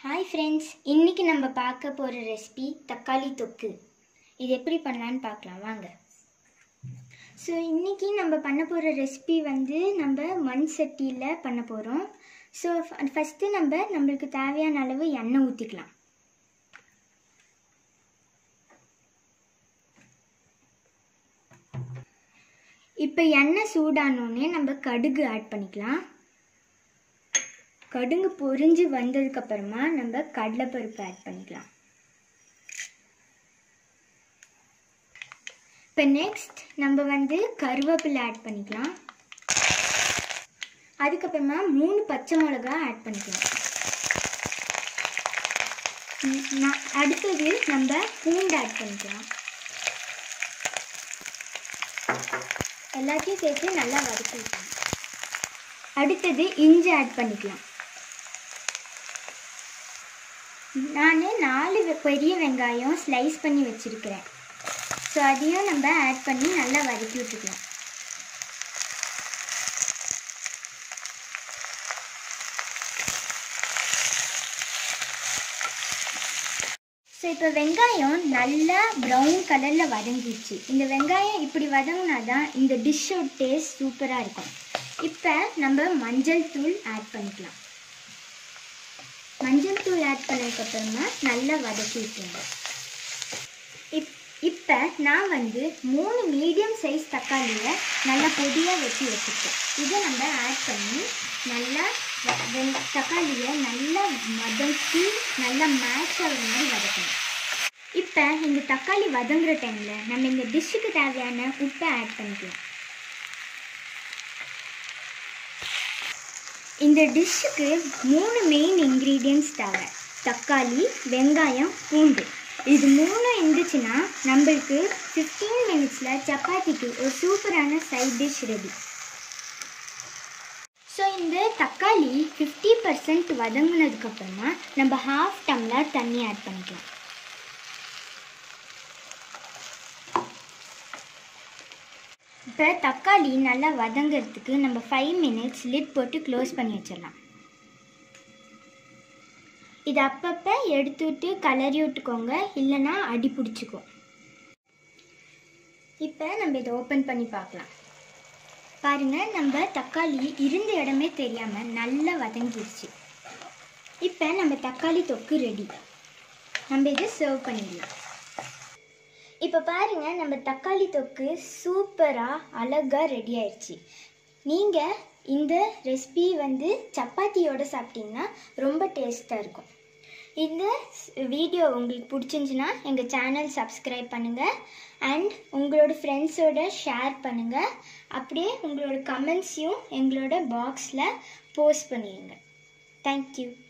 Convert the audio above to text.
Hi friends இன்னைக்கு நம்ம பார்க்க போகிற ரெசிபி தக்காளி தொக்கு இது எப்படி பண்ணலான்னு பார்க்கலாம் வாங்க ஸோ இன்னைக்கு நம்ம பண்ண போகிற ரெசிபி வந்து நம்ம மண் சட்டியில் பண்ண போகிறோம் ஸோ ஃபஸ்ட்டு நம்ம நம்மளுக்கு தேவையான அளவு எண்ணெய் ஊற்றிக்கலாம் இப்போ எண்ணெய் சூடானோடனே நம்ம கடுகு ஆட் பண்ணிக்கலாம் கடுகு பொரிஞ்சு வந்ததுக்கப்புறமா நம்ம கடலைப்பருப்பு ஆட் பண்ணிக்கலாம் இப்போ நெக்ஸ்ட் நம்ம வந்து கருவேப்பிலை ஆட் பண்ணிக்கலாம் அதுக்கப்புறமா மூணு பச்சை மிளகா ஆட் பண்ணிக்கலாம் ம், நா- அடுத்தது நம்ம பூண்டு ஆட் பண்ணிக்கலாம் எல்லாத்தையும் சேர்த்து நல்லா வதக்கி விட்டுறணும். அடுத்தது இஞ்சி ஆட் பண்ணிக்கலாம் நான் நாலு வெ- பெரிய வெங்காயம் ஸ்லைஸ் பண்ணி வச்சுருக்கிறேன் ஸோ அதையும் நம்ம ஆட் பண்ணி நல்லா வதக்கி விட்டுக்கலாம் ஸோ இப்போ வெங்காயம் நல்லா ப்ரௌன் கலரில் வதங்கிடுச்சு இந்த வெங்காயம் இப்படி வதங்கினா தான் இந்த டிஷ்ஷோட டேஸ்ட் சூப்பராக இருக்கும் இப்போ நம்ம மஞ்சள் தூள் ஆட் பண்ணிக்கலாம் மஞ்சள் தூள் ஆட் பண்ணதுக்கப்புறமா நல்லா வதக்கி விட்டுருங்க இப் இப்போ நான் வந்து மூணு மீடியம் சைஸ் தக்காளியை நல்லா பொடியாக வெட்டி வச்சுருக்கேன் இதை நம்ம ஆட் பண்ணி நல்லா வ- வெ- தக்காளியை நல்லா வதக்கி நல்லா மேஷ் ஆகிற மாதிரி வதக்கணும் இப்போ இந்த தக்காளி வதங்குற டைமில் நம்ம இந்த டிஷ்ஷுக்கு தேவையான உப்பை ஆட் பண்ணிக்கலாம் இந்த டிஷ்ஷுக்கு மூணு மெயின் இன்க்ரீடியன்ட்ஸ் தேவை தக்காளி வெங்காயம் பூண்டு இது மூணு இருந்துச்சுன்னா நம்மளுக்கு ஃபிஃப்டீன் மினிட்ஸில் சப்பாத்திக்கு ஒரு சூப்பரான சைட் டிஷ் ரெடி ஸோ இந்த தக்காளி ஃபிஃப்டி பர்சன்ட் வதங்கினதுக்கப்புறமா நம்ம ஹாஃப் டம்ளர் தண்ணி ஆட் பண்ணிக்கலாம் இப்போ தக்காளி நல்லா வதங்கிறதுக்கு நம்ம ஃபைவ் மினிட்ஸ் லிட் போட்டு க்ளோஸ் பண்ணி வச்சிடலாம் இது அப்பப்போ எடுத்துட்டு கலரி விட்டுக்கோங்க இல்லைன்னா அடி பிடிச்சிக்கும் இப்போ நம்ம இதை ஓப்பன் பண்ணி பார்க்கலாம் பாருங்க நம்ம தக்காளி இருந்த இடமே தெரியாமல் நல்லா வதங்கிடுச்சு இப்போ நம்ம தக்காளி தொக்கு ரெடி நம்ம இதை சர்வ் பண்ணிடலாம் இப்போ பாருங்க நம்ம தக்காளி தொக்கு சூப்பராக அழகாக ரெடி ஆயிடுச்சு நீங்கள் இந்த ரெசிபி வந்து சப்பாத்தியோட சாப்பிட்டீங்கன்னா ரொம்ப டேஸ்ட்டாக இருக்கும் இந்த வீடியோ உங்களுக்கு பிடிச்சிருந்துச்சுன்னா எங்கள் சேனல் சப்ஸ்கிரைப் பண்ணுங்கள் அண்ட் உங்களோட ஃப்ரெண்ட்ஸோட ஷேர் பண்ணுங்கள் அப்படியே உங்களோட கமெண்ட்ஸையும் எங்களோட பாக்ஸில் போஸ்ட் பண்ணிடுங்க தேங்க்யூ